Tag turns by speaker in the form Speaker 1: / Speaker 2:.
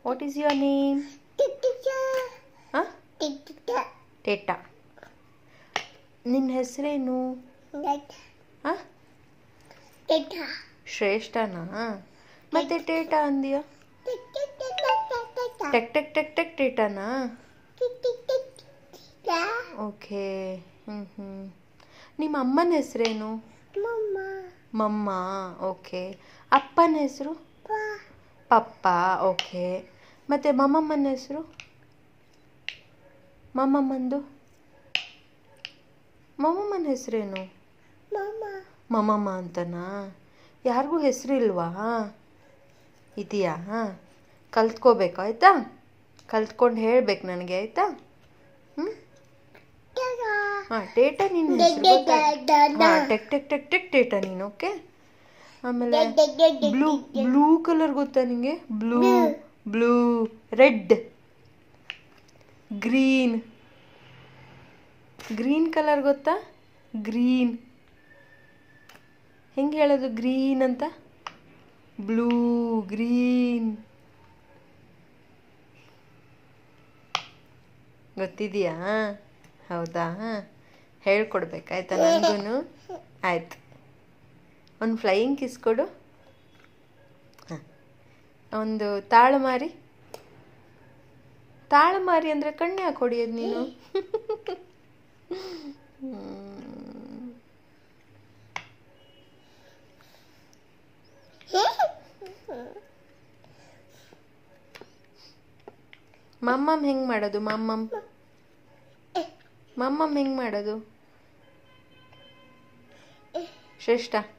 Speaker 1: What is your name ಹಾಂ ಟೇಟ ನಿನ್ನ ಹೆಸರೇನು ಹಾಂ ಶ್ರೇಷ್ಠನಾ ಮತ್ತೆ ಟೇಟ ಅಂದ್ಯಾ ಟೆಕ್ ಟೆಕ್ ಟೆಕ್ ಟೆಕ್ ಟೇಟನಾ ಓಕೆ ಹ್ಞೂ ಹ್ಞೂ ನಿಮ್ಮ ಅಮ್ಮನ ಹೆಸರೇನು ಮಮ್ಮ ಓಕೆ ಅಪ್ಪನ ಹೆಸರು ಪಪ್ಪ ಓಕೆ ಮತ್ತು ಮಮ್ಮಮ್ಮನ ಹೆಸರು ಮಮ್ಮಮ್ಮಂದು ಮಮ್ಮಮ್ಮನ ಹೆಸರೇನು ಮಮ್ಮಮ್ಮ ಅಂತನಾ ಯಾರಿಗೂ ಹೆಸರಿಲ್ವಾ ಇದೆಯಾ ಕಲ್ತ್ಕೋಬೇಕು ಆಯಿತಾ ಕಲ್ತ್ಕೊಂಡು ಹೇಳ್ಬೇಕು ನನಗೆ ಆಯಿತಾ ಹ್ಞೂ ಹಾಂ ಟೇಟ ನೀನು ಹೆಸರು ಹಾಂ ಟೆಕ್ ಟೆಕ್ ಟೆಕ್ ಟೆಕ್ ಟೇಟ ನೀನು ಓಕೆ ಆಮೇಲೆ ಬ್ಲೂ ಬ್ಲೂ ಕಲರ್ ಗೊತ್ತಾ ನಿಂಗೆ blue blue red green green colour ಗೊತ್ತಾ ಗ್ರೀನ್ ಹೆಂಗೆ ಹೇಳೋದು ಗ್ರೀನ್ ಅಂತ ಬ್ಲೂ ಗ್ರೀನ್ ಗೊತ್ತಿದೆಯಾ ಹೌದಾ ಹೇಳ್ಕೊಡ್ಬೇಕಾಯ್ತಾ ನನಗೂ ಆಯ್ತು ಒಂದು ಫ್ಲೈಯಿಂಗ್ ಕಿಸ್ ಕೊಡು ಹಾಂ ಒಂದು ತಾಳು ಮಾರಿ ತಾಳು ಮಾರಿ ಅಂದರೆ ಕಣ್ಣು ಯಾಕೆ ಹೊಡಿಯೋದು ನೀನು ಹ್ಮ್. ಮಮ್ಮಮ್ ಹೆಂಗೆ ಮಾಡೋದು ಮಮ್ಮಮ್ ಮಮ್ಮಮ್ ಹೆಂಗೆ ಮಾಡೋದು ಶ್ರೇಷ್ಠ